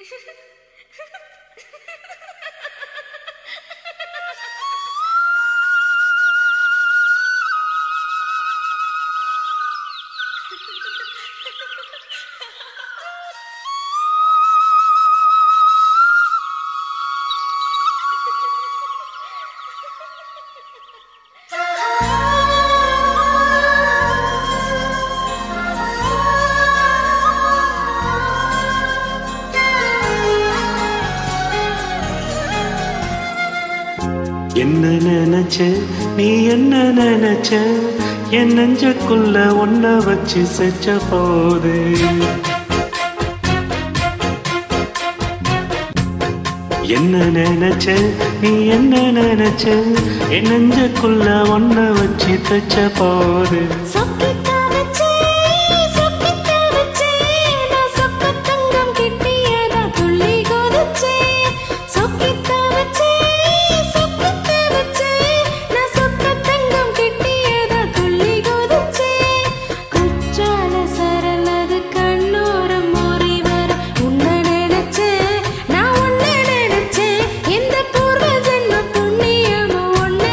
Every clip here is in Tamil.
என்ன நினைச்ச நீ என்ன நினைச்ச என் நெஞ்சுக்குள்ள ஒன்ன வச்சு செச்ச போது என்ன நினைச்ச நீ என்ன நினைச்ச என் நெஞ்சுக்குள்ள ஒன்ன வச்சு தச்ச போது சொக்கிட்ட வச்சே சொக்கிட்ட வச்சே நான் சொக்க தங்கம் கிட்டியதா துள்ளி குதிச்சே சொக்கிட்ட வச்சே சொக்கிட்ட வச்சே நான் சொக்க தங்கம் கிட்டியதா துள்ளி குதிச்சே குற்றால சரலது கண்ணோரம் மோறி வர உன்னை நினைச்சே நான் உன்னை நினைச்சே இந்த பூர்வ ஜென்ம புண்ணியமும் உன்னை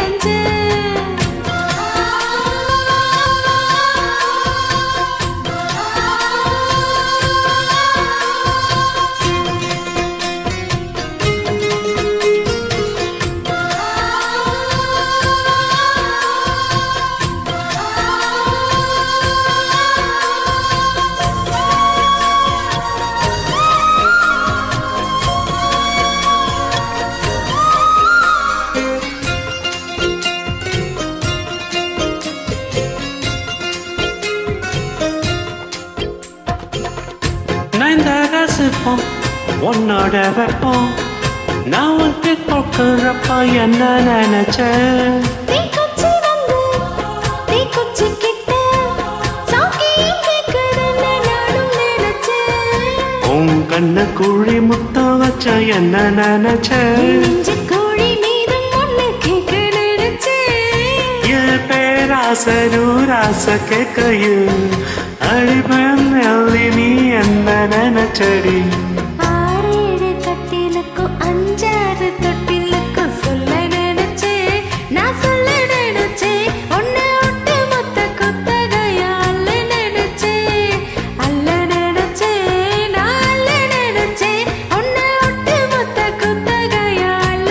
நைந்த ரசிப்போம் உன்னோட வெப்பம் நான் உன்ட்டு கொடுக்குறப்ப என்ன நினைச்ச தீக்குச்சி வந்து தீக்குச்சி கிட்ட சாக்கியம் கேட்குதுன்னு நானும் நினைச்சேன் உன் கண்ண குழி முத்தம் வச்ச என்ன நினைச்ச நெஞ்சு கோழி மீதும் ஒண்ணு கேட்க நினைச்சேன் என் பேராச நூராச கேட்கையில் அடிபெண்ணி நீ என்ன நினைச்சடி ஆறேழு கட்டிலுக்கும் அஞ்சாறு தொட்டிலுக்கும் சொல்ல நினைச்சேன் நான் சொல்ல நினைச்சேன் உன்னை விட்டு மொத்த கொத்தகையா அல்ல நினைச்சேன் அல்ல நினைச்சேன் நான் அல்ல நினைச்சேன் உன்னை விட்டு மொத்த கொத்தகையா அல்ல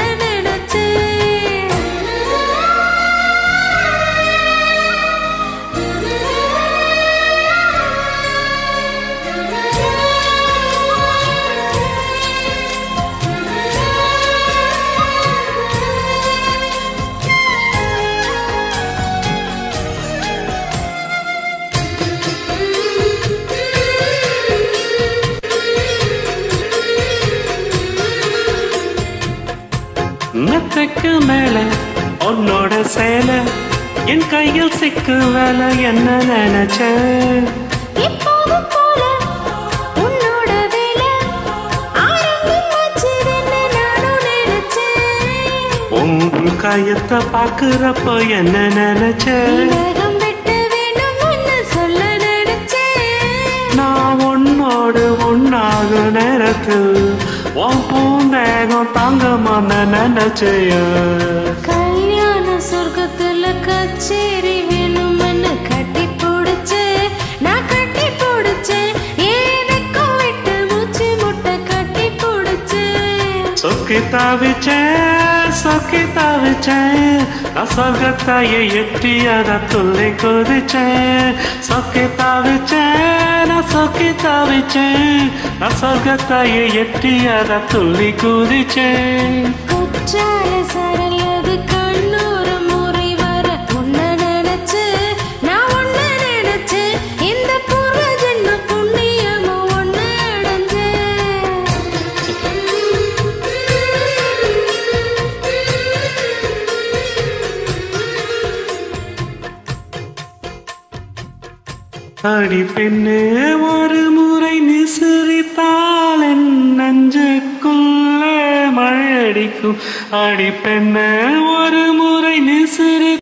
மெத்தைக்கு மேல உன்னோட சேலை என் கையில் சிக்கு வேலை என்ன நினைச்ச எப்போதும் போல உன்னோட வேலை ஆரம்பம் வச்சதுன்னு நானும் நினைச்சேன் உன் கையத்தை பாக்குறப்ப என்ன நினைச்ச உலகம் விட்டு வேணும்னு சொல்ல நினைச்சேன் நான் உன்னோடு உன்னாக நேரத்தில் உன் பூந்தேகம் தாங்கமான நினைச்சைய கல்யாண சொர்க்கத்துல கச்சேரி வேணும்னு கட்டி போடுச்சு நான் கட்டி போடுச்சு எனக்கும் விட்டு மூச்சு முட்டை கட்டி போடுச்சு சொக்கி தாவிச்சேன் சொக்கி தாவிச்சேன் நான் சொர்க்கத்தாயை எட்டியத துள்ளி குதிச்சேன் சொக்கி தாவிச்சேன் நான் சொக்கி தாவிச்சேன் நான் சொர்க்கத்தாயை எட்டியத துள்ளி குதிச்சேன் குற்றால சரலது கண்ணூர முறை வர உன்னை நினைச்சு நான் உன்னை நினைச்சு இந்த பூர்வ ஜென்ம புண்ணியமும் ஒன்னு அடி பெண்ணே ஒரு முறை நிசிரித்தால் என் நெஞ்சுக்குள்ளே மழையடிக்கும் அடி பெண்ணே ஒரு முறை நிசிரி